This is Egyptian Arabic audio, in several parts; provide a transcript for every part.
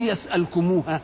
يسألكموها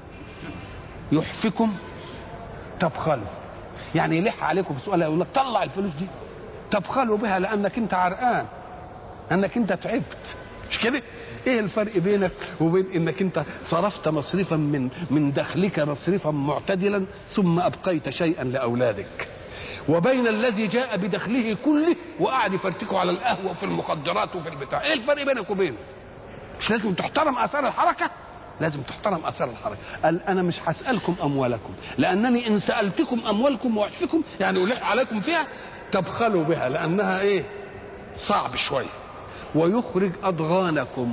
يحفكم تبخلوا يعني يلح عليكم بسؤال يقول لك طلع الفلوس دي تبخلوا بها لانك انت عرقان انك انت تعبت مش كده ايه الفرق بينك وبين انك انت صرفت مصرفا من من دخلك مصرفا معتدلا ثم ابقيت شيئا لاولادك وبين الذي جاء بدخله كله وقعد يفرتكوا على القهوه وفي المخدرات وفي البتاع ايه الفرق بينك وبينه مش لازم تحترم اثار الحركه لازم تحترم اثار الحركه قال انا مش هسالكم اموالكم لانني ان سالتكم اموالكم وعشكم يعني الح عليكم فيها تبخلوا بها لانها ايه صعب شويه ويخرج اضغانكم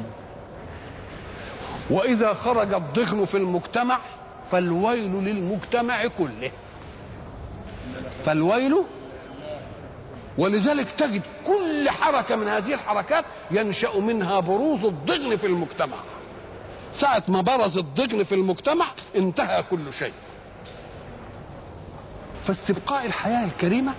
واذا خرج الضغن في المجتمع فالويل للمجتمع كله فالويل ولذلك تجد كل حركه من هذه الحركات ينشا منها بروز الضغن في المجتمع ساعة ما برز الضغن في المجتمع انتهى كل شيء فاستبقاء الحياة الكريمة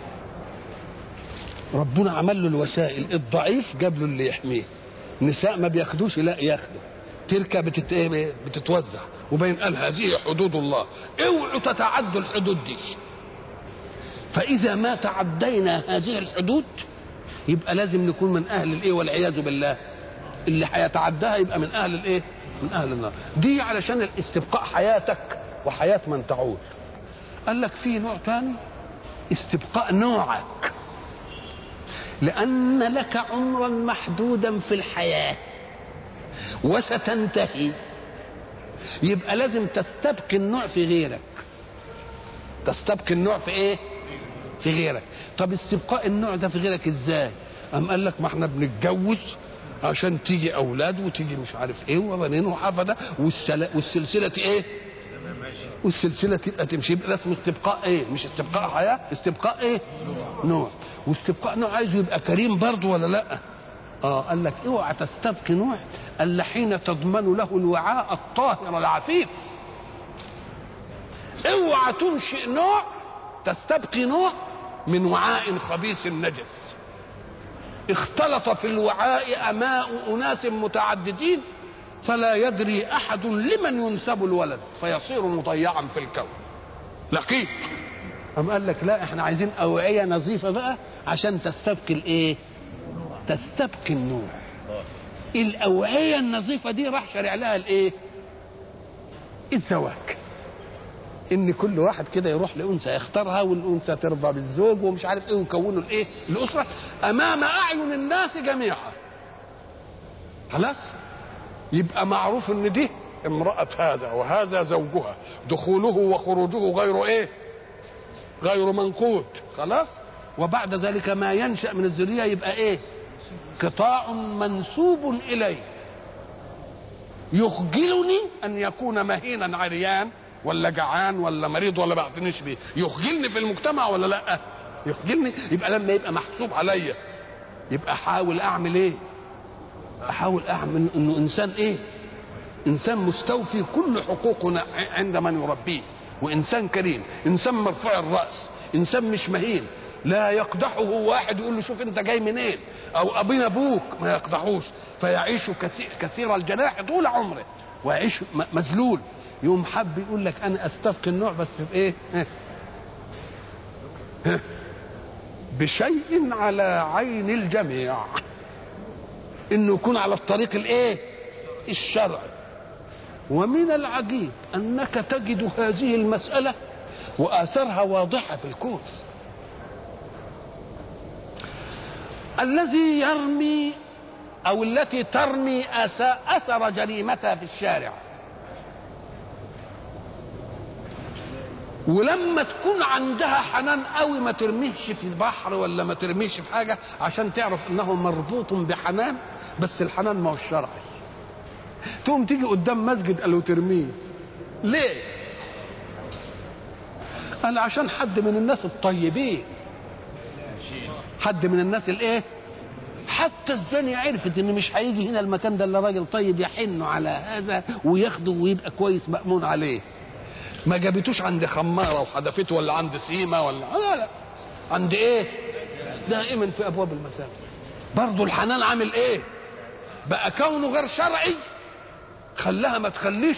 ربنا عمل له الوسائل الضعيف جاب له اللي يحميه نساء ما بياخدوش لا ياخدوا تركة بتت... بتتوزع وبين قال هذه حدود الله اوعوا تتعدوا الحدود دي فإذا ما تعدينا هذه الحدود يبقى لازم نكون من أهل الإيه والعياذ بالله اللي هيتعداها يبقى من أهل الإيه من أهل النار دي علشان الاستبقاء حياتك وحياة من تعول قال لك في نوع تاني استبقاء نوعك لأن لك عمرا محدودا في الحياة وستنتهي يبقى لازم تستبقي النوع في غيرك تستبقي النوع في ايه في غيرك طب استبقاء النوع ده في غيرك ازاي أم قال لك ما احنا بنتجوز عشان تيجي اولاد وتيجي مش عارف ايه وبنين وحفده والسل... والسلسله ايه والسلسله تبقى تمشي يبقى اسمه استبقاء ايه مش استبقاء حياه استبقاء ايه نوع واستبقاء نوع عايزه يبقى كريم برضه ولا لا اه قال لك اوعى تستبقي نوع الا حين تضمن له الوعاء الطاهر العفيف اوعى تنشئ نوع تستبقي نوع من وعاء خبيث نجس اختلط في الوعاء اماء اناس متعددين فلا يدري احد لمن ينسب الولد فيصير مضيعا في الكون لقيط أم قال لك لا احنا عايزين اوعيه نظيفه بقى عشان تستبقي الايه تستبقي النوع الاوعيه النظيفه دي راح شارع لها الايه الزواج ان كل واحد كده يروح لانثى يختارها والانثى ترضى بالزوج ومش عارف ايه ويكونوا الايه الاسره امام اعين الناس جميعا خلاص يبقى معروف ان دي امرأة هذا وهذا زوجها دخوله وخروجه غير ايه غير منقود خلاص وبعد ذلك ما ينشأ من الذرية يبقى ايه قطاع منسوب اليه يخجلني ان يكون مهينا عريان ولا جعان ولا مريض ولا بعتنيش بيه يخجلني في المجتمع ولا لا يخجلني يبقى لما يبقى محسوب عليا يبقى احاول اعمل ايه احاول اعمل انه انسان ايه انسان مستوفي كل حقوقنا عند من يربيه وانسان كريم انسان مرفوع الراس انسان مش مهين لا يقدحه واحد يقول له شوف انت جاي منين او ابينا ابوك ما يقدحوش فيعيش كثير, كثير الجناح طول عمره ويعيش مذلول يوم حب يقول لك انا استبقي النوع بس بايه بشيء على عين الجميع انه يكون على الطريق الايه الشرعي ومن العجيب انك تجد هذه المساله واثرها واضحه في الكون الذي يرمي او التي ترمي اثر جريمتها في الشارع ولما تكون عندها حنان قوي ما ترميهش في البحر ولا ما ترميهش في حاجه عشان تعرف انه مربوط بحنان بس الحنان ما هو الشرعي تقوم تيجي قدام مسجد قالوا ترميه ليه قال عشان حد من الناس الطيبين حد من الناس الايه حتى الزانية عرفت ان مش هيجي هنا المكان ده الا راجل طيب يحن على هذا وياخده ويبقى كويس مأمون عليه ما جابتوش عند خمارة وحدفته ولا عند سيمة ولا لا لا عند ايه دائما في ابواب المساجد برضه الحنان عامل ايه بقى كونه غير شرعي خلاها ما تخليش